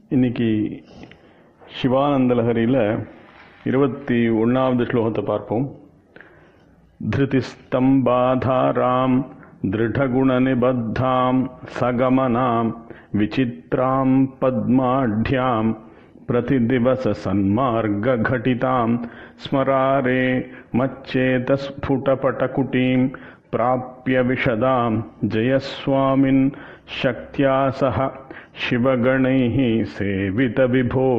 இன்னைக்கு சிவானந்த லஹரியில் இருபத்தி ஒன்றாவது ஸ்லோகத்தை பார்ப்போம் धृतिस्तम्बाधारां दृढगुणनिबद्धां सगमनां विचित्रां पद्माढ्यां प्रतिदिवससन्मार्गघटितां स्मरारे मच्चेतस्फुटपटकुटीं प्राप्य विशदां जयस्वामिन् शक्त्या सह शिवगणैः सेवितविभो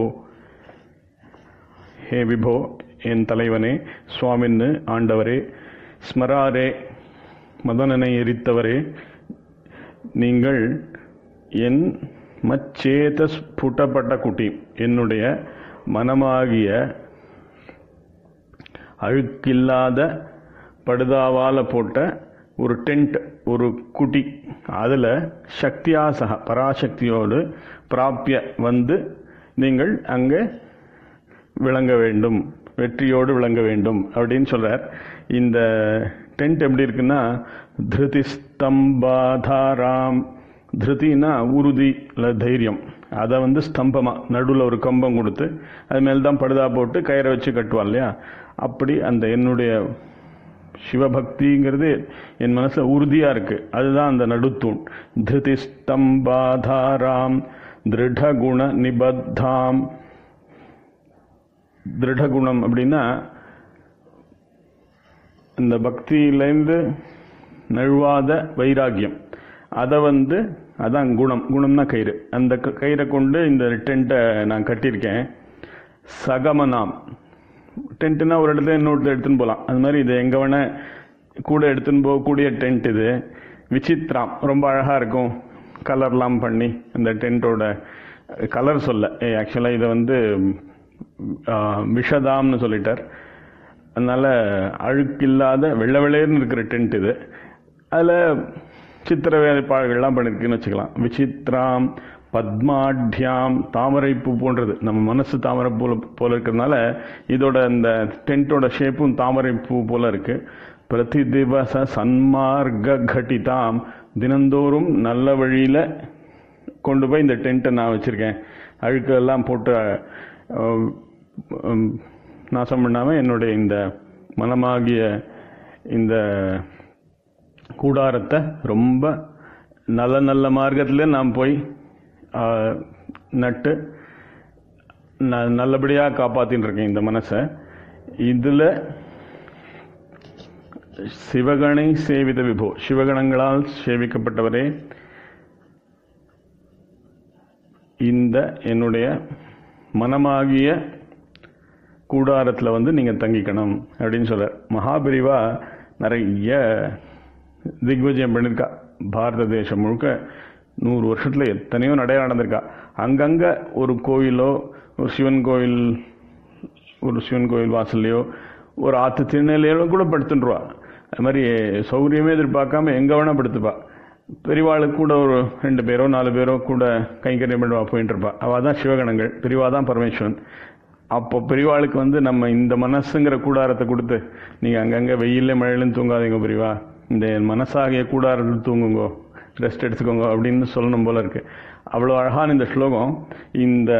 ஹே விபோ என் தலைவனே சுவாமின்னு ஆண்டவரே ஸ்மராரே மதனனை எரித்தவரே நீங்கள் என் மச்சேத ஸ்புட்டப்பட்ட குட்டி என்னுடைய மனமாகிய அழுக்கில்லாத படுதாவால் போட்ட ஒரு டென்ட் ஒரு குட்டி அதில் சக்தியாசக பராசக்தியோடு பிராப்பிய வந்து நீங்கள் அங்கே விளங்க வேண்டும் வெற்றியோடு விளங்க வேண்டும் அப்படின்னு சொல்றார் இந்த டென்ட் எப்படி இருக்குன்னா திருதி ஸ்தம்பாதாராம் திருதினா உறுதி இல்லை தைரியம் அதை வந்து ஸ்தம்பமாக நடுவில் ஒரு கம்பம் கொடுத்து அது மேல் தான் படுதா போட்டு கயிறை வச்சு கட்டுவான் இல்லையா அப்படி அந்த என்னுடைய சிவபக்திங்கிறது என் மனசில் உறுதியாக இருக்கு அதுதான் அந்த நடுத்தூண் திருதி ஸ்தம்பாதாராம் திருடகுண நிபத்தாம் திருடகுணம் அப்படின்னா இந்த பக்தியிலேருந்து நழுவாத வைராகியம் அதை வந்து அதான் குணம் குணம்னா கயிறு அந்த க- கயிறை கொண்டு இந்த டென்ட்டை நான் கட்டியிருக்கேன் சகமனாம் டென்ட்னா ஒரு இடத்துல இன்னொரு எடுத்துன்னு போகலாம் அது மாதிரி இது எங்கே வேணா கூட எடுத்துன்னு போகக்கூடிய டென்ட் இது விசித்ராம் ரொம்ப அழகாக இருக்கும் கலர்லாம் பண்ணி அந்த டென்ட்டோட கலர் சொல்ல ஆக்சுவலாக இதை வந்து ஆ, விஷதாம்னு சொல்லிட்டார் அதனால அழுக்கில்லாத வெள்ளை வெள்ளையர்னு இருக்கிற டென்ட் இது அதில் சித்திர வேலைப்பாடுகள்லாம் பண்ணியிருக்குன்னு வச்சுக்கலாம் விசித்ராம் பத்மாட்யாம் தாமரைப்பூ போன்றது நம்ம மனசு தாமரை போல போல இருக்கிறதுனால இதோட அந்த டென்ட்டோட ஷேப்பும் தாமரைப்பூ போல இருக்கு பிரதி திவச சன்மார்க்க கட்டிதாம் தினந்தோறும் நல்ல வழியில் கொண்டு போய் இந்த டென்ட்டை நான் வச்சுருக்கேன் அழுக்கெல்லாம் போட்டு அஹ், உம், நாசம் பண்ணாமல் என்னுடைய இந்த மனமாகிய இந்த கூடாரத்தை ரொம்ப நல்ல நல்ல மார்க்கத்தில் நான் போய் ஆஹ், நட்டு ந- நல்லபடியாக காப்பாத்தின்னு இருக்கேன் இந்த மனசை இதில் சிவகணை சேவித விபோ சிவகணங்களால் சேவிக்கப்பட்டவரே இந்த என்னுடைய மனமாகிய கூடாரத்தில் வந்து நீங்கள் தங்கிக்கணும் அப்படின்னு சொல்றார் மகாபிரிவா நிறைய திக்விஜயம் பண்ணியிருக்கா பாரத தேசம் முழுக்க நூறு வருஷத்தில் எத்தனையோ நடைய நடந்திருக்கா அங்கங்கே ஒரு கோயிலோ ஒரு சிவன் கோயில் ஒரு சிவன் கோயில் வாசல்லையோ ஒரு ஆற்று திருநெல்லையோ கூட படுத்துட்டுருவா அது மாதிரி சௌகரியமே எதிர்பார்க்காம எங்கே வேணால் படுத்துப்பா பெரியவாளுக்கு கூட ஒரு ரெண்டு பேரோ நாலு பேரோ கூட கைங்கரியம் பண்ணுவா போயிட்டு இருப்பா அவள் தான் சிவகணங்கள் பெரியவா தான் பரமேஸ்வரன் அப்போ பெரியவாளுக்கு வந்து நம்ம இந்த மனசுங்கிற கூடாரத்தை கொடுத்து நீங்கள் அங்கங்கே வெயில்ல மழையிலும் தூங்காதீங்க பெரியவா இந்த மனசாகிய கூடாரத்தில் தூங்குங்கோ ரெஸ்ட் எடுத்துக்கோங்க அப்படின்னு சொல்லணும் போல இருக்கு அவ்வளோ அழகான இந்த ஸ்லோகம் இந்த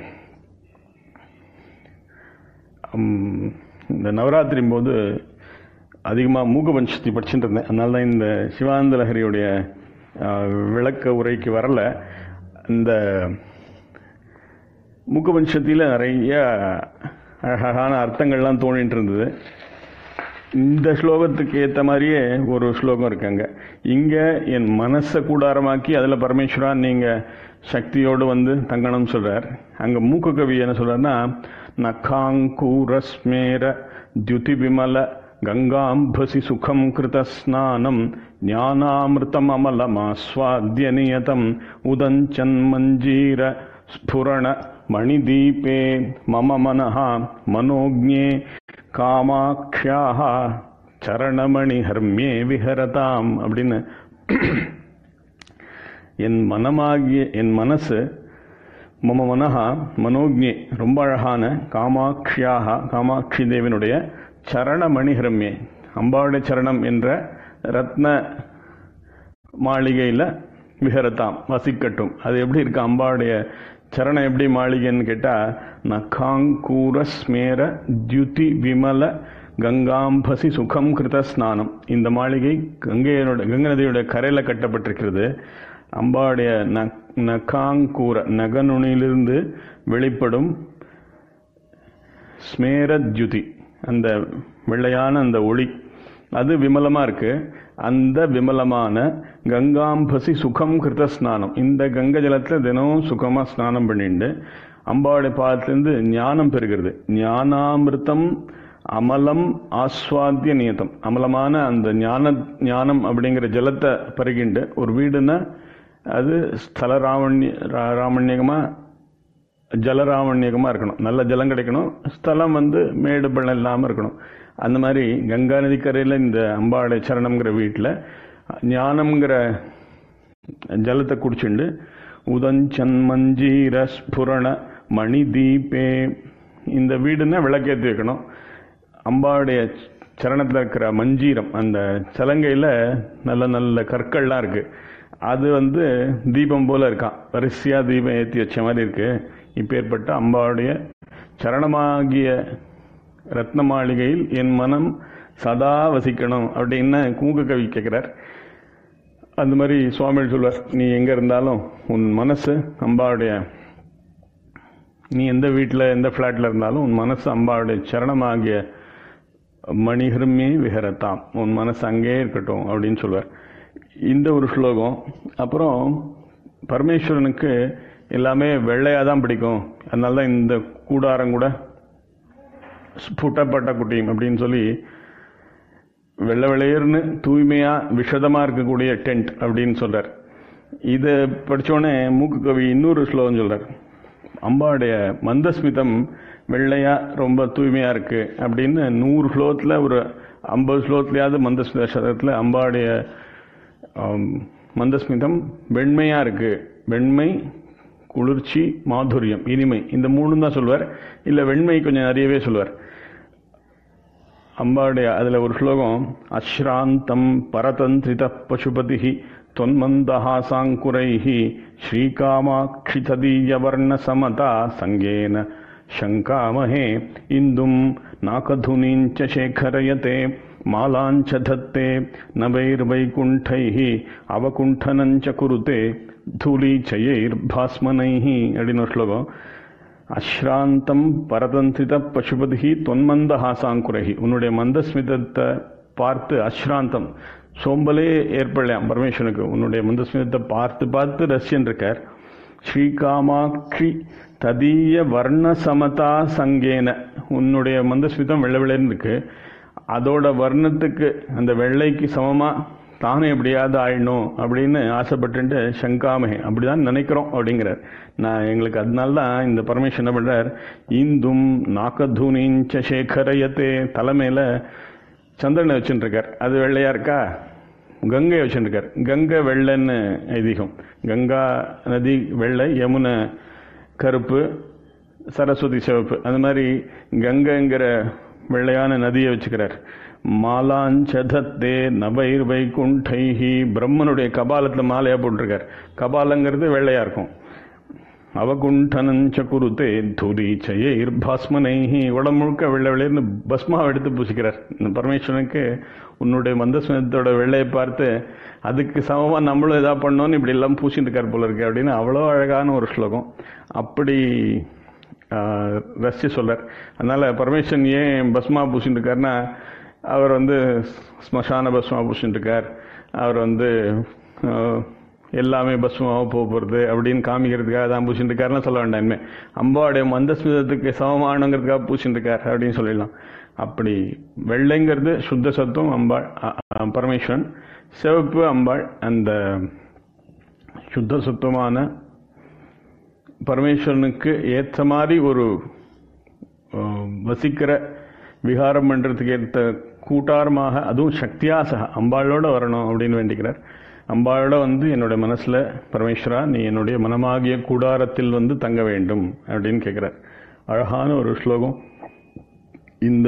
ம், இந்த நவராத்திரி போது அதிகமாக மூக பஞ்சத்தி படிச்சுட்டு இருந்தேன் அதனால தான் இந்த சிவானந்த லஹரியுடைய ஆ, விளக்க உரைக்கு வரல இந்த மூக்க பஞ்சத்தியில் நிறைய அழகான அர்த்தங்கள்லாம் தோணிட்டு இருந்தது இந்த ஸ்லோகத்துக்கு ஏற்ற மாதிரியே ஒரு ஸ்லோகம் இருக்காங்க இங்கே என் மனசை கூடாரமாக்கி அதில் பரமேஸ்வரா நீங்கள் சக்தியோடு வந்து தங்கணும்னு சொல்கிறார் அங்கே மூக்கு கவி என்ன சொல்கிறாருன்னா நக்காங்கூரஸ்மேர தியுதி விமல கங்காம்பசி சுகம் கிருத ஸ்நானம் ஞானாமிருதம் அமலமாஸ்வாத்திய நியதம் உதஞ்சன் மஞ்சீர ஸ்புரண மணிதீபே மம மனः மனோஜ்ஞே காமாக்ஷியாக சரணமணி ஹர்மியே விஹரதாம் அப்படின்னு என் மனமாகிய என் மனசு மம மனஹா மனோஜ்ஞே ரொம்ப அழகான காமாட்சியாக காமாட்சி தேவனுடைய சரணமணி ஹர்மியே அம்பாவுடைய சரணம் என்ற ரத்ன மாளிகையில் விஹரத்தாம் வசிக்கட்டும் அது எப்படி இருக்கு அம்பாவுடைய சரணம் எப்படி மாளிகைன்னு கேட்டால் நக்காங்கூர ஸ்மேர தியுதி விமல கங்காம்பசி சுகம் கிருத ஸ்நானம் இந்த மாளிகை கங்கையோட கங்கை நதியோட கரையில் கட்டப்பட்டிருக்கிறது அம்பாவுடைய நகாங்கூர நகநுனியிலிருந்து வெளிப்படும் ஸ்மேரத்யுதி அந்த வெள்ளையான அந்த ஒளி அது விமலமாக இருக்கு அந்த விமலமான கங்காம்பசி சுகம் கிருத ஸ்நானம் இந்த கங்கை ஜலத்தில் தினமும் சுகமாக ஸ்நானம் பண்ணிட்டு அம்பாவுடைய பாதத்திலிருந்து ஞானம் பெறுகிறது ஞானாமிர்தம் அமலம் ஆஸ்வாத்திய நியத்தம் அமலமான அந்த ஞான ஞானம் அப்படிங்கிற ஜலத்தை பருகிண்டு ஒரு வீடுன்னா அது ஸ்தல ராவண்ய ராமண்யகமாக ஜலராமண்யகமாக இருக்கணும் நல்ல ஜலம் கிடைக்கணும் ஸ்தலம் வந்து மேடு பள்ளம் இல்லாமல் இருக்கணும் அந்த மாதிரி கங்கா நதிக்கரையில் இந்த அம்பாடை சரணம்ங்கிற வீட்டில் ஞானம்ங்கிற ஜலத்தை குடிச்சுண்டு உதஞ்சன் மஞ்சீர ஸ்புரண மணி தீபே இந்த வீடுன்னா விளக்கேற்றி வைக்கணும் அம்பாவுடைய சரணத்தில் இருக்கிற மஞ்சீரம் அந்த சலங்கையில் நல்ல நல்ல கற்கள்லாம் இருக்குது அது வந்து தீபம் போல இருக்கான் வரிசையாக தீபம் ஏற்றி வச்ச மாதிரி இருக்கு இப்பேற்பட்ட அம்பாவுடைய சரணமாகிய ரத்ன மாளிகையில் என் மனம் சதா வசிக்கணும் அப்படின்னு கூங்க கவி கேட்குறார் அந்த மாதிரி சுவாமிகள் சொல்வார் நீ எங்கே இருந்தாலும் உன் மனசு அம்பாவுடைய நீ எந்த வீட்டில் எந்த ஃப்ளாட்டில் இருந்தாலும் உன் மனசு அம்பாவுடைய சரணமாகிய மணிகருமே விஹரத்தாம் உன் மனசு அங்கேயே இருக்கட்டும் அப்படின்னு சொல்வார் இந்த ஒரு ஸ்லோகம் அப்புறம் பரமேஸ்வரனுக்கு எல்லாமே வெள்ளையாக தான் பிடிக்கும் அதனால தான் இந்த கூடாரம் கூட ஸ்புட்டப்பட்ட குட்டியும் அப்படின்னு சொல்லி வெள்ளை வெளையர்னு தூய்மையாக விஷதமாக இருக்கக்கூடிய டென்ட் அப்படின்னு சொல்கிறார் இதை படித்தோடனே மூக்கு கவி இன்னொரு ஸ்லோகம் சொல்கிறார் அம்பாவுடைய மந்தஸ்மிதம் வெள்ளையாக ரொம்ப தூய்மையாக இருக்குது அப்படின்னு நூறு ஸ்லோகத்தில் ஒரு ஐம்பது ஸ்லோகத்துலையாவது மந்தஸ்மித சதத்தில் அம்பாவுடைய மந்தஸ்மிதம் வெண்மையாக இருக்குது வெண்மை குளிர்ச்சி மாதுரியம் இனிமை இந்த மூணு தான் சொல்வார் இல்லை வெண்மை கொஞ்சம் நிறையவே சொல்வார் அம்பாவுடைய அதில் ஒரு ஸ்லோகம் அஸ்ராந்தம் பரதந்திரித பசுபதி தொன்மந்தஹாசாங்குரைः ஸ்ரீகாமாட்சி ததீயவர்ண சமதா சங்கேன शङ्कामहे इन्दुम् नाकधुनीञ्च शेखरयते मालाञ्च धत्ते नवैर्वैकुण्ठैः अवकुण्ठनञ्च कुरुते धूलीचयैर्भास्मनैः அப்படின்னு ஒரு ஸ்லோகம் அஸ்ராந்தம் பரதந்திரித பசுபதி தொன்மந்த ஹாசாங்குரகி உன்னுடைய மந்தஸ்மிதத்தை பார்த்து அஸ்ராந்தம் சோம்பலே ஏற்படலாம் பரமேஸ்வரனுக்கு உன்னுடைய மந்தஸ்மிதத்தை பார்த்து பார்த்து ரஷ்யன் இருக்கார் ஸ்ரீகாமாட்சி ததீய வர்ண சமதா சங்கேன உன்னுடைய மந்தஸ்மிதம் வெள்ளை வெள்ளைன்னு இருக்கு அதோட வர்ணத்துக்கு அந்த வெள்ளைக்கு சமமாக தானே எப்படியாவது ஆயிடணும் அப்படின்னு ஆசைப்பட்டு சங்காமே அப்படிதான் நினைக்கிறோம் அப்படிங்கிறார் நான் எங்களுக்கு அதனால தான் இந்த பரமேஸ்வரன் என்ன பண்ணுறார் இந்தும் நாக்கதூனிஞ்ச சேகரயத்தே தலைமையில் சந்திரனை வச்சுட்டு இருக்கார் அது வெள்ளையா இருக்கா கங்கை வச்சுட்டு இருக்கார் கங்கை வெள்ளைன்னு ஐதீகம் கங்கா நதி வெள்ளை யமுனை கருப்பு சரஸ்வதி சிவப்பு அந்த மாதிரி கங்கைங்கிற வெள்ளையான நதியை வச்சுக்கிறார் மாலாஞ்சதத்தே நபைர் வைகுண்டைஹி பிரம்மனுடைய கபாலத்தில் மாலையாக போட்டிருக்கார் கபாலங்கிறது வெள்ளையாக இருக்கும் அவகுண்டனஞ்ச குருத்தே துரி செயர் பாஸ்மனைஹி உடம்பு முழுக்க வெள்ளை வெள்ளையர்னு பஸ்மாவை எடுத்து பூசிக்கிறார் இந்த பரமேஸ்வரனுக்கு உன்னுடைய மந்தஸ்மிதத்தோட வெள்ளையை பார்த்து அதுக்கு சமமாக நம்மளும் எதா பண்ணோன்னு இப்படி எல்லாம் பூசிட்டு இருக்கார் போல இருக்கு அப்படின்னு அவ்வளோ அழகான ஒரு ஸ்லோகம் அப்படி ரசிச்சு சொல்றார் அதனால பரமேஸ்வரன் ஏன் பஸ்மா பூசிட்டு இருக்காருன்னா அவர் வந்து ஸ்மசான பஸ்மா பூசிட்டு இருக்கார் அவர் வந்து எல்லாமே பஸ்மாவாக போக போகிறது அப்படின்னு காமிக்கிறதுக்காக தான் பூசிட்டு இருக்காருன்னு சொல்ல வேண்டாம் இனிமே அம்பாவுடைய மந்தஸ்மிதத்துக்கு சமமானங்கிறதுக்காக பூசிட்டு இருக்கார் அப்படின்னு சொல்லிடலாம் அப்படி வெள்ளைங்கிறது சுத்த சத்துவம் அம்பாள் பரமேஸ்வரன் சிவப்பு அம்பாள் அந்த சுத்த சத்துவமான பரமேஸ்வரனுக்கு ஏற்ற மாதிரி ஒரு வசிக்கிற விகாரம் பண்ணுறதுக்கு ஏற்ற கூட்டாரமாக அதுவும் சக்தியாசக அம்பாளோட வரணும் அப்படின்னு வேண்டிக்கிறார் அம்பாளோட வந்து என்னுடைய மனசில் பரமேஸ்வரா நீ என்னுடைய மனமாகிய கூடாரத்தில் வந்து தங்க வேண்டும் அப்படின்னு கேட்குறார் அழகான ஒரு ஸ்லோகம் இந்த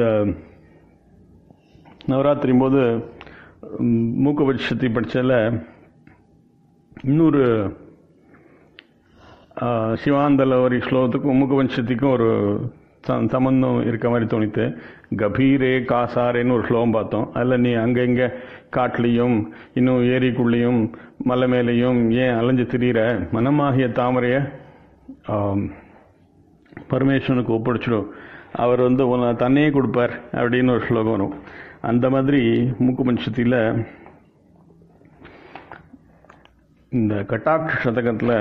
நவராத்திரி போது மூக்கபட்சத்தை படித்ததில் இன்னொரு சிவாந்தலவரி ஸ்லோகத்துக்கும் முகவம்சத்துக்கும் ஒரு ச- சம்பந்தம் இருக்க மாதிரி தோணித்து கபீரே காசாரேன்னு ஒரு ஸ்லோகம் பார்த்தோம் அதில் நீ அங்கே இங்கே காட்டுலேயும் இன்னும் ஏரிக்குள்ளேயும் மலை மேலேயும் ஏன் அலைஞ்சு திரியிற மனமாகிய தாமரைய ஆம், பரமேஸ்வரனுக்கு ஒப்படைச்சிடும் அவர் வந்து உன்னை தன்னையே கொடுப்பார் அப்படின்னு ஒரு ஸ்லோகம் வரும் அந்த மாதிரி மூக்குபஞ்சத்தில் இந்த கட்டாட்ச சதகத்தில்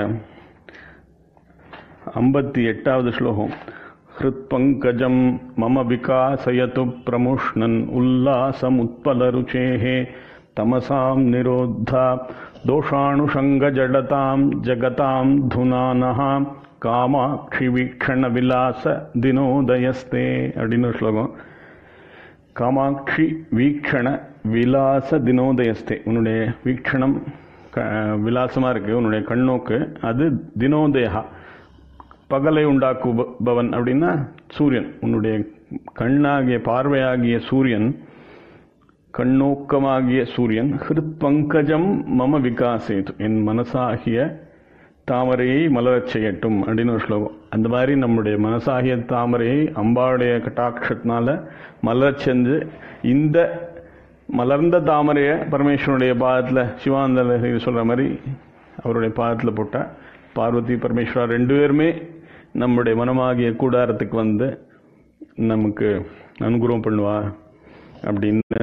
ஐம்பத்தி எட்டாவது ஸ்லோகம் ஹிருத்பங்கஜம் மம விகாசயது பிரமுஷ்ணன் உல்லாசமுத்பலருச்சேः தமசாம் நிரோத்தா தோஷாணுஷங்கஜடதாம் ஜகதாம் துனானः காமாட்சி வீக்ஷண விலாச தினோதயஸ்தே அப்படின்னு ஒரு ஸ்லோகம் காமாட்சி வீக்ஷண விலாச தினோதயஸ்தே உன்னுடைய வீக்ஷணம் க- விலாசமா இருக்கு உன்னுடைய கண்ணோக்கு அது தினோதயா பகலை உண்டாக்குபவன் அப்படின்னா சூரியன் உன்னுடைய கண்ணாகிய பார்வையாகிய சூரியன் கண்ணோக்கமாகிய சூரியன் ஹிருத் பங்கஜம் மம விகாசேது என் மனசாகிய தாமரையை மலரச் செய்யட்டும் அப்படின்னு ஒரு ஸ்லோகம் அந்த மாதிரி நம்முடைய மனசாகிய தாமரையை அம்பாவுடைய கட்டாட்சத்தினால மலரச் செஞ்சு இந்த மலர்ந்த தாமரையை பரமேஸ்வரனுடைய பாதத்தில் சிவானந்த சொல்ற மாதிரி அவருடைய பாதத்தில் போட்டா பார்வதி பரமேஸ்வரா ரெண்டு பேருமே நம்முடைய மனமாகிய கூடாரத்துக்கு வந்து நமக்கு அனுகிரகம் பண்ணுவா அப்படின்னு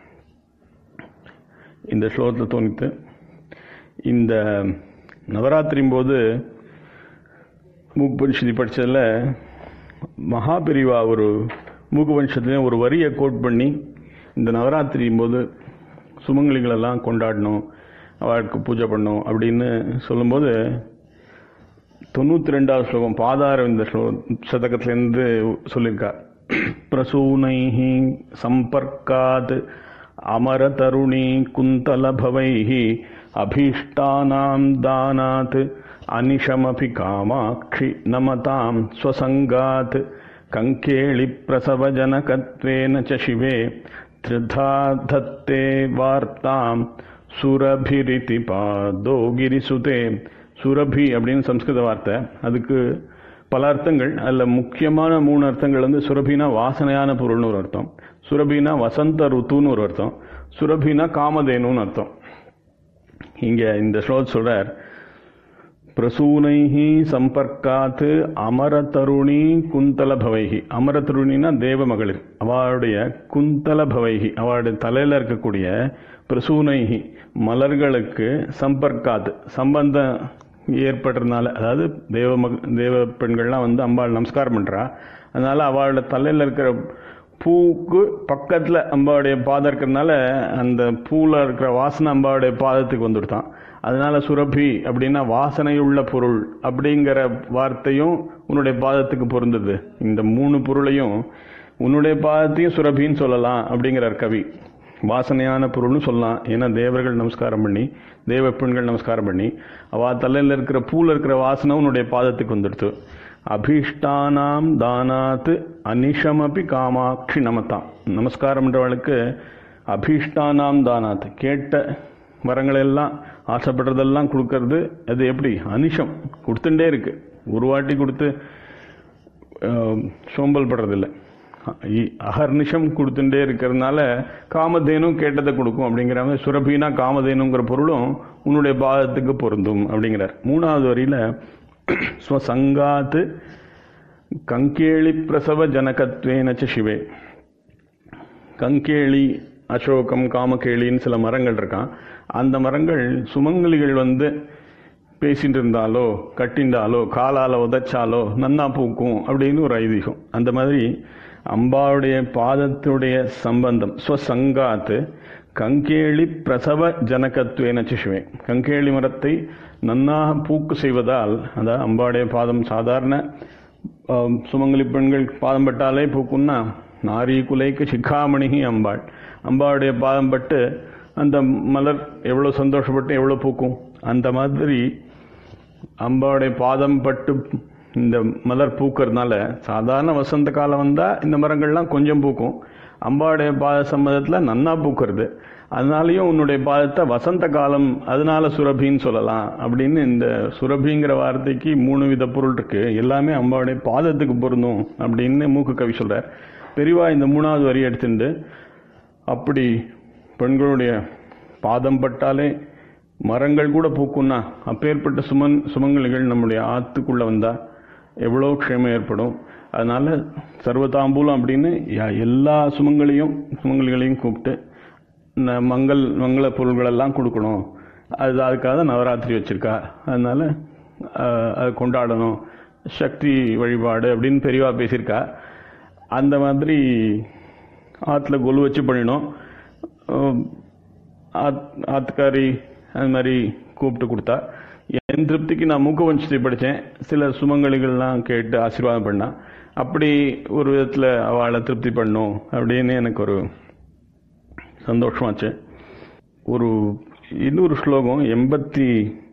இந்த ஸ்லோகத்தில் தோணித்து இந்த நவராத்திரியும் போது மூக்குபனிஷதி படித்ததில் மகாபிரிவா ஒரு மூக்குபனிஷத்துலேயும் ஒரு வரியை கோட் பண்ணி இந்த நவராத்திரியும் போது சுமங்கலிகளெல்லாம் கொண்டாடணும் அவளுக்கு பூஜை பண்ணணும் அப்படின்னு சொல்லும்போது தொண்ணூற்றி ரெண்டாவது ஸ்லோகம் பாதாரம் இந்த ஸ்லோ சதகத்திலேருந்து சொல்லியிருக்கா பிரசூனைः சம்பர்க்காத் அமரதருணி குந்தலபவைः அபீஷ்டானாம் தானாத் அனிஷமபி காமாட்சி நமதாம் ஸ்வசங்காத் கங்கேளி பிரசவஜனகத்வேன ச சிவே त्रिधा धत्ते வார்த்தாம் சுரபிரிதி பாதோ கிரிசுதே சுரபி அப்படின்னு சம்ஸ்கிருத வார்த்தை அதுக்கு பல அர்த்தங்கள் அதில் முக்கியமான மூணு அர்த்தங்கள் வந்து சுரபினா வாசனையான பொருள்னு ஒரு அர்த்தம் சுரபினா வசந்த ருத்துன்னு ஒரு அர்த்தம் சுரபினா காமதேனுன்னு அர்த்தம் இங்க இந்த ஸ்லோகம் சொல்றார் பிரசூனைஹி சம்பர்க்காத்து அமரதருணி குந்தல பவைகி அமரதருணினா தேவ மகளிர் அவளுடைய குந்தல பவைகி அவளுடைய தலையில இருக்கக்கூடிய பிரசூனைஹி மலர்களுக்கு சம்பர்க்காத்து சம்பந்தம் ஏற்படுறதுனால அதாவது தேவ மக தேவ பெண்கள்லாம் வந்து அம்பாள் நமஸ்காரம் பண்றா அதனால அவளோட தலையில இருக்கிற பூக்கு பக்கத்துல அம்பாவுடைய பாதம் இருக்கிறதுனால அந்த பூல இருக்கிற வாசனை அம்பாவுடைய பாதத்துக்கு வந்துடுதான் அதனால சுரபி அப்படின்னா வாசனையுள்ள பொருள் அப்படிங்கிற வார்த்தையும் உன்னுடைய பாதத்துக்கு பொருந்தது இந்த மூணு பொருளையும் உன்னுடைய பாதத்தையும் சுரபின்னு சொல்லலாம் அப்படிங்கிறார் கவி வாசனையான பொருள்னு சொல்லலாம் ஏன்னா தேவர்கள் நமஸ்காரம் பண்ணி தேவ பெண்கள் நமஸ்காரம் பண்ணி அவ தலையில இருக்கிற பூல இருக்கிற வாசனை உன்னுடைய பாதத்துக்கு வந்துடுத்து அபீஷ்டானாம் தானாத் அனிஷமபி காமாட்சி நமதாம் நமஸ்காரம் பண்றவளுக்கு அபீஷ்டானாம் தானாத் கேட்ட வரங்களெல்லாம் ஆசைப்படுறதெல்லாம் கொடுக்கறது அது எப்படி அனிஷம் கொடுத்துட்டே இருக்கு ஒரு வாட்டி கொடுத்து அஹ், சோம்பல் படுறதில்லை இ- அகர்நிஷம் கொடுத்துட்டே இருக்கிறதுனால காமதேனும் கேட்டதை கொடுக்கும் அப்படிங்கிற மாதிரி சுரபினா காமதேனுங்கிற பொருளும் உன்னுடைய பாதத்துக்கு பொருந்தும் அப்படிங்கிறார் மூணாவது வரியில ஸ்வசங்காத்து கங்கேளி பிரசவ ஜனகத்வேனச்ச சிவே கங்கேளி அசோகம் காமகேளின்னு சில மரங்கள் இருக்கான் அந்த மரங்கள் சுமங்கலிகள் வந்து பேசிட்டு இருந்தாலோ கட்டிண்டாலோ காலால உதைச்சாலோ நன்னா பூக்கும் அப்படின்னு ஒரு ஐதீகம் அந்த மாதிரி அம்பாவுடைய பாதத்துடைய சம்பந்தம் ஸ்வசங்காத்து கங்கேளி பிரசவ ஜனகத்வேன சிசுவே கங்கேளி மரத்தை நன்னாக பூக்கு செய்வதால் அதாவது அம்பாவுடைய பாதம் சாதாரண ஆம், சுமங்கலி பெண்கள் பாதம் பட்டாலே பூக்கும்னா நாரி குலைக்கு சிக்காமணி அம்பாள் அம்பாவுடைய பாதம் பட்டு அந்த மலர் எவ்வளவு சந்தோஷப்பட்டு எவ்வளவு பூக்கும் அந்த மாதிரி அம்பாவுடைய பாதம் பட்டு இந்த மலர் பூக்கறதுனால சாதாரண வசந்த காலம் வந்தா இந்த மரங்கள்லாம் கொஞ்சம் பூக்கும் அம்பாவுடைய பாத சம்மதத்துல நன்னா பூக்கிறது அதனாலயும் உன்னுடைய பாதத்தை வசந்த காலம் அதனால சுரபின்னு சொல்லலாம் அப்படின்னு இந்த சுரபிங்கிற வார்த்தைக்கு மூணு வித பொருள் இருக்கு எல்லாமே அம்பாவுடைய பாதத்துக்கு பொருந்தும் அப்படின்னு மூக்கு கவி சொல்றார் பெரிவா இந்த மூணாவது வரி எடுத்துட்டு அப்படி பெண்களுடைய பாதம் பட்டாலே மரங்கள் கூட பூக்கும்னா அப்பேற்பட்ட சுமன் சுமங்கலிகள் நம்முடைய ஆத்துக்குள்ள வந்தா எவ்வளோ க்ஷேமம் ஏற்படும் அதனால சர்வதாம்பூலம் அப்படின்னு யா- எல்லா சுமங்களையும் சுமங்கலிகளையும் கூப்பிட்டு ந- மங்கள் மங்கள பொருள்கள் எல்லாம் கொடுக்கணும் அது அதுக்காக தான் நவராத்திரி வச்சிருக்கா அதனால ஆஹ், அது கொண்டாடணும் சக்தி வழிபாடு அப்படின்னு பெரியவா பேசியிருக்கா அந்த மாதிரி ஆற்றுல கொலு வச்சு பண்ணினோம் ஆஹ், ஆத்- ஆத்துக்காரி அது மாதிரி கூப்பிட்டு கொடுத்தா என் திருப்திக்கு நான் மூக்க வஞ்சத்தை படித்தேன் சில சுமங்கலிகள்லாம் கேட்டு ஆசீர்வாதம் பண்ணா அப்படி ஒரு விதத்தில் அவளை திருப்தி பண்ணும் அப்படின்னு எனக்கு ஒரு சந்தோஷமாச்சு ஒரு இன்னொரு ஸ்லோகம் எண்பத்தி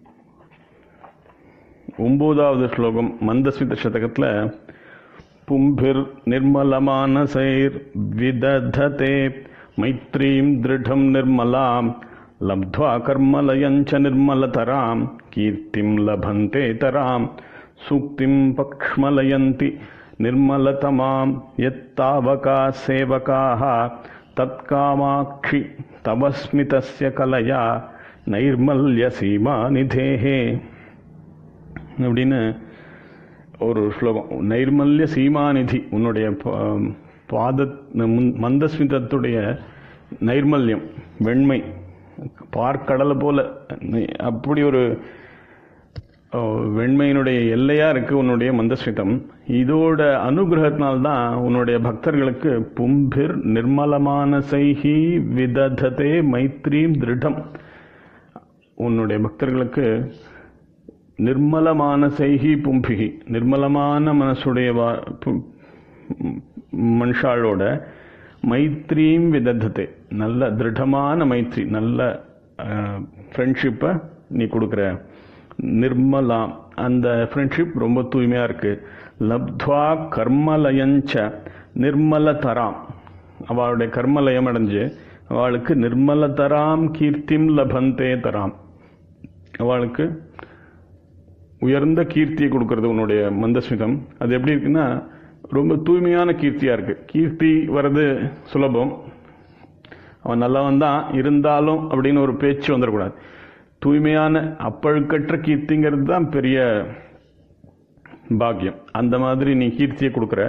ஒன்பதாவது ஸ்லோகம் மந்தஸ்மித சதகத்தில் பும்பிர் நிர்மலமானசைர் விதததே மைத்ரீம் திருடம் நிர்மலாம் லப்த்வா கர்மலயஞ்ச நிர்மலதராம் கீர்த்திம் லபந்தே தராம் சூக்திம் பக்ஷ்மலயந்தி நிர்மலதமாம் எத்தாவகா சேவகாः தத்காமாட்சி தவஸ்மிதஸ்ய கலையா நைர்மல்ய சீமாநிதேஹே அப்படின்னு ஒரு ஸ்லோகம் நைர்மல்ய சீமாநிதி உன்னுடைய பா- பாத முன்- மந்தஸ்மிதத்துடைய நைர்மல்யம் வெண்மை பார்க்கடலை போல நீ- அப்படி ஒரு ஓ, வெண்மையினுடைய எல்லையா இருக்கு உன்னுடைய மந்தஸ்மிதம் இதோட அனுகிரகத்தினால்தான் உன்னுடைய பக்தர்களுக்கு பும்பிர் நிர்மலமான சைஹி விதததே மைத்ரீம் திருடம் உன்னுடைய பக்தர்களுக்கு நிர்மலமான செய்கி பும்பிகி நிர்மலமான மனசுடைய வா- பு- ம், மனுஷாளோட மைத்ரீம் விதத்தத்தை நல்ல திருடமான மைத்ரி நல்ல ஃப்ரெண்ட்ஷிப்பை நீ கொடுக்குற நிர்மலாம் அந்த ஃப்ரெண்ட்ஷிப் ரொம்ப தூய்மையாக இருக்கு லப்த்வா கர்மலயஞ்ச நிர்மல தராம் அவளுடைய கர்மலயம் அடைஞ்சு அவளுக்கு நிர்மல தராம் கீர்த்திம் லபந்தே தராம் அவளுக்கு உயர்ந்த கீர்த்தியை கொடுக்கறது உன்னுடைய மந்தஸ்மிதம் அது எப்படி இருக்குன்னா ரொம்ப தூய்மையான கீர்த்தியா இருக்கு கீர்த்தி வர்றது சுலபம் அவன் நல்லவன் தான் இருந்தாலும் அப்படின்னு ஒரு பேச்சு வந்துடக்கூடாது தூய்மையான அப்பழுக்கற்ற கீர்த்திங்கிறது தான் பெரிய பாக்கியம் அந்த மாதிரி நீ கீர்த்தியை கொடுக்குற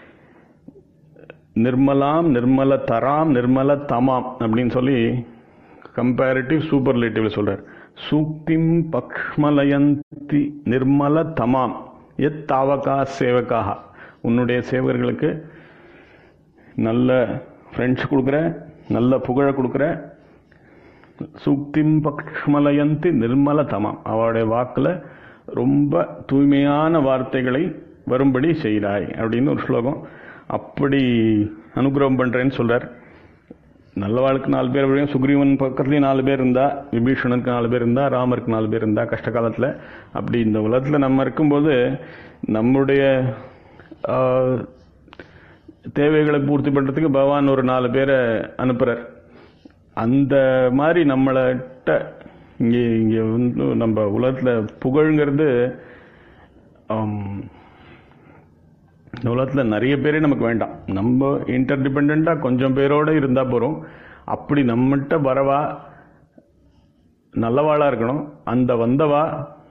நிர்மலாம் நிர்மல தராம் நிர்மல தமாம் அப்படின்னு சொல்லி கம்பேரிட்டிவ் சூப்பர்லேட்டிவ் சொல்றார் சூக்திம் பக்ஷ்மலயந்தி நிர்மல தமாம் எத் தாவகா சேவகாக உன்னுடைய சேவகர்களுக்கு நல்ல ஃப்ரெண்ட்ஸ் கொடுக்குற நல்ல புகழ கொடுக்குற சூக்திம் பக்ஷ்மலயந்தி நிர்மல தமாம் அவளுடைய வாக்கில் ரொம்ப தூய்மையான வார்த்தைகளை வரும்படி செய்கிறாய் அப்படின்னு ஒரு ஸ்லோகம் அப்படி அனுகிரகம் பண்றேன்னு சொல்றார் நல்லவாளுக்கு நாலு பேர் வழியும் சுக்ரீவன் பக்கத்துலயும் நாலு பேர் இருந்தா விபீஷணனுக்கு நாலு பேர் இருந்தா ராமருக்கு நாலு பேர் இருந்தா கஷ்ட காலத்துல அப்படி இந்த உலகத்துல நம்ம இருக்கும்போது நம்முடைய ஆஹ், தேவைகளை பூர்த்தி பண்றதுக்கு பகவான் ஒரு நாலு பேரை அனுப்புறார் அந்த மாதிரி நம்மள்கிட்ட இங்க இங்க வந்து நம்ம உலகத்துல புகழ்ங்கிறது ஆம், இந்த உலகத்துல நிறைய பேரே நமக்கு வேண்டாம் நம்ம இன்டர் டிபெண்டா கொஞ்சம் பேரோட இருந்தா போறோம் அப்படி நம்மகிட்ட வரவா நல்லவாளா இருக்கணும் அந்த வந்தவா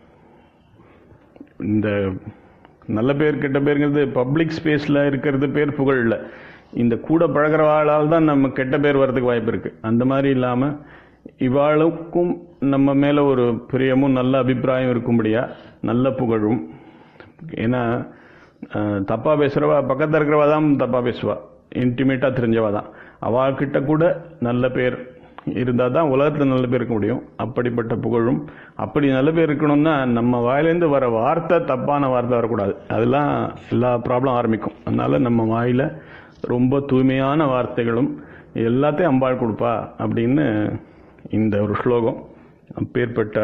இந்த நல்ல பேர் கெட்ட பேருங்கிறது பப்ளிக் ஸ்பேஸ்ல இருக்கிறது பேர் புகழ் இல்ல இந்த கூட பழகிறவாளால் தான் நம்ம கெட்ட பேர் வர்றதுக்கு வாய்ப்பு இருக்கு அந்த மாதிரி இல்லாம இவாளுக்கும் நம்ம மேல ஒரு பிரியமும் நல்ல அபிப்பிராயம் இருக்கும்படியா நல்ல புகழும் ஏன்னா அஹ், தப்பா பேசுறவா பக்கத்துல இருக்கிறவா தான் தப்பா பேசுவா இன்டிமேட்டா தெரிஞ்சவா தான் அவகிட்ட கூட நல்ல பேர் இருந்தா தான் உலகத்துல நல்ல பேர் இருக்க முடியும் அப்படிப்பட்ட புகழும் அப்படி நல்ல பேர் இருக்கணும்னா நம்ம வாயிலேருந்து வர வார்த்தை தப்பான வார்த்தை வரக்கூடாது அதெல்லாம் எல்லா ப்ராப்ளம் ஆரம்பிக்கும் அதனால நம்ம வாயில ரொம்ப தூய்மையான வார்த்தைகளும் எல்லாத்தையும் அம்பாள் கொடுப்பா அப்படின்னு இந்த ஒரு ஸ்லோகம் அப்பேற்பட்ட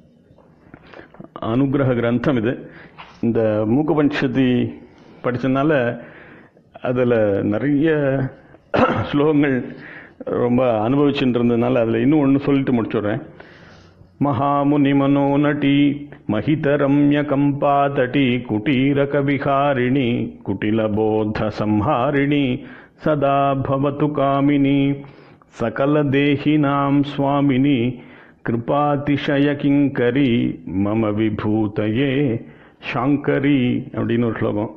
அனுகிரக கிரந்தம் இது இந்த மூக்கபஞ்சதி படிச்சதுனால அதில் நிறைய ஸ்லோகங்கள் ரொம்ப அனுபவிச்சுட்டு இருந்ததுனால அதில் இன்னும் ஒன்று சொல்லிட்டு முடிச்சுடுறேன் மகாமுனி மனோநಟಿ மகிதரம்ய கம்பாதಟಿ குட்டீரக விகாரிணி குட்டிலபோத சம்ஹாரிணி சதா பவத்து காமினி சகல தேஹினாம் சுவாமினி கிருபாதிசய கிங்கரி மம விபூதையே ஷாங்கரி அப்படின்னு ஒரு ஸ்லோகம்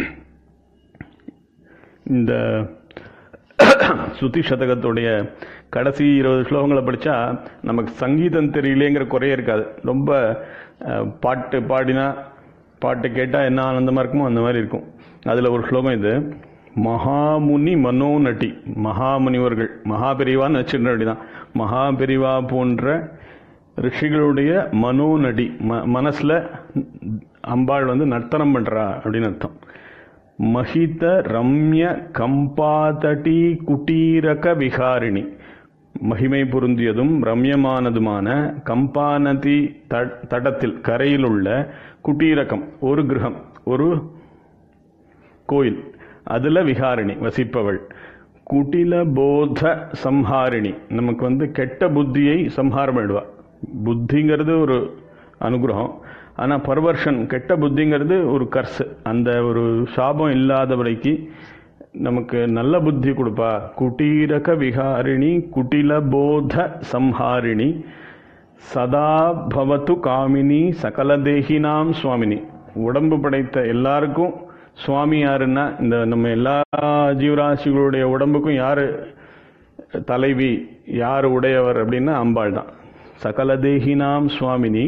இந்த சுத்தி சதகத்துடைய கடைசி இருபது ஸ்லோகங்களை படித்தா நமக்கு சங்கீதம் தெரியலேங்கிற குறையே இருக்காது ரொம்ப அஹ், பாட்டு பாடினா பாட்டு கேட்டால் என்ன ஆனந்தமாக இருக்குமோ அந்த மாதிரி இருக்கும் அதில் ஒரு ஸ்லோகம் இது மகாமுனி மனோநட்டி மகாமுனிவர்கள் மகாபெரிவான்னு வச்சுருந்த அப்படிதான் மகாபெரிவா போன்ற ரிஷிகளுடைய மனோநடி ம மனசில் அம்பாள் வந்து நர்த்தனம் பண்ணுறா அப்படின்னு அர்த்தம் மஹித ரம்ய கம்பாதடி குட்டீரக விகாரிணி மகிமை பொருந்தியதும் ரம்யமானதுமான கம்பாநதி த- தடத்தில் கரையில் உள்ள குட்டீரகம் ஒரு கிரகம் ஒரு கோயில் அதுல விகாரிணி வசிப்பவள் குட்டில போத சம்ஹாரிணி நமக்கு வந்து கெட்ட புத்தியை சம்ஹாரம் பண்ணிடுவா புத்திங்கிறது ஒரு அனுகிரகம் ஆனா பர்வர்ஷன் கெட்ட புத்திங்கிறது ஒரு கர்ஸ் அந்த ஒரு சாபம் இல்லாதவரைக்கு நமக்கு நல்ல புத்தி கொடுப்பா குட்டீரக விகாரிணி குட்டில போத சம்ஹாரிணி சதா பவத்து காமினி சகல தேகினாம் சுவாமினி உடம்பு படைத்த எல்லாருக்கும் சுவாமி யாருன்னா இந்த நம்ம எல்லா ஜீவராசிகளுடைய உடம்புக்கும் யாரு தலைவி யார் உடையவர் அப்படின்னா அம்பாள் தான் சகல தேகினாம் சுவாமினி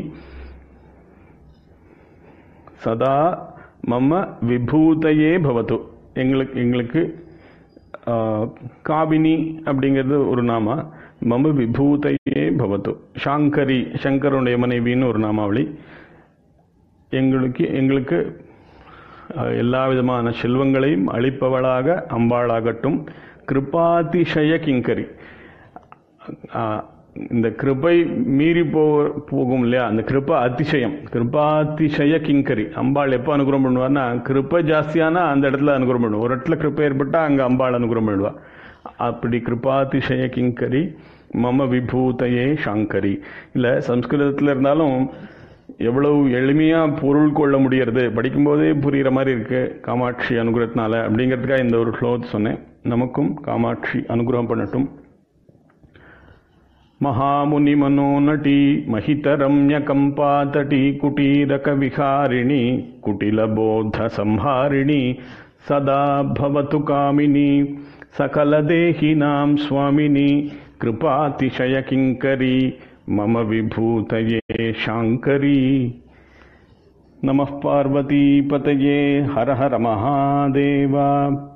சதா மம விபூதையே பவத்து எங்களுக்கு எங்களுக்கு ஆ, காபினி அப்படிங்கிறது ஒரு நாமா மம விபூதையே பவத்து ஷாங்கரி சங்கருடைய மனைவின்னு ஒரு நாமாவளி எங்களுக்கு எங்களுக்கு அஹ், எல்லா விதமான செல்வங்களையும் அளிப்பவளாக அம்பாளாகட்டும் கிருபாதிசய கிங்கரி ஆஹ், இந்த கிருபை மீறி போ போகும் இல்லையா அந்த கிருபா அதிசயம் கிருபாதிசய கிங்கரி அம்பாள் எப்போ அனுகிரகம் பண்ணுவார்னா கிருப்பை ஜாஸ்தியானா அந்த இடத்துல அனுகிரகம் பண்ணுவா ஒரு இடத்துல கிருப்பை ஏற்பட்டா அங்க அம்பாள் அனுகிரகம் பண்ணுவா அப்படி கிருபாதிசய கிங்கரி மம விபூதையே ஷாங்கரி இல்ல சம்ஸ்கிருதத்துல இருந்தாலும் எவ்வளவு எளிமையா பொருள் கொள்ள முடியறது படிக்கும்போதே புரியுற மாதிரி இருக்கு காமாட்சி அனுகிரகத்தினால அப்படிங்கிறதுக்காக இந்த ஒரு ஸ்லோகத்தை சொன்னேன் நமக்கும் காமாட்சி அனுகிரகம் பண்ணட்டும் மகாமுனி மனோநಟಿ மகிதரம்ய கம்பாதடி குட்டீரக விகாரிணி குட்டிலபோத சம்ஹாரிணி சதா பவத்து காமினி சகல தேஹினாம் சுவாமினி கிருபாதிசய கிங்கரி மம விபூதயே ஷாங்கரி நமः பார்வதி பதயே ஹர ஹர மகாதேவா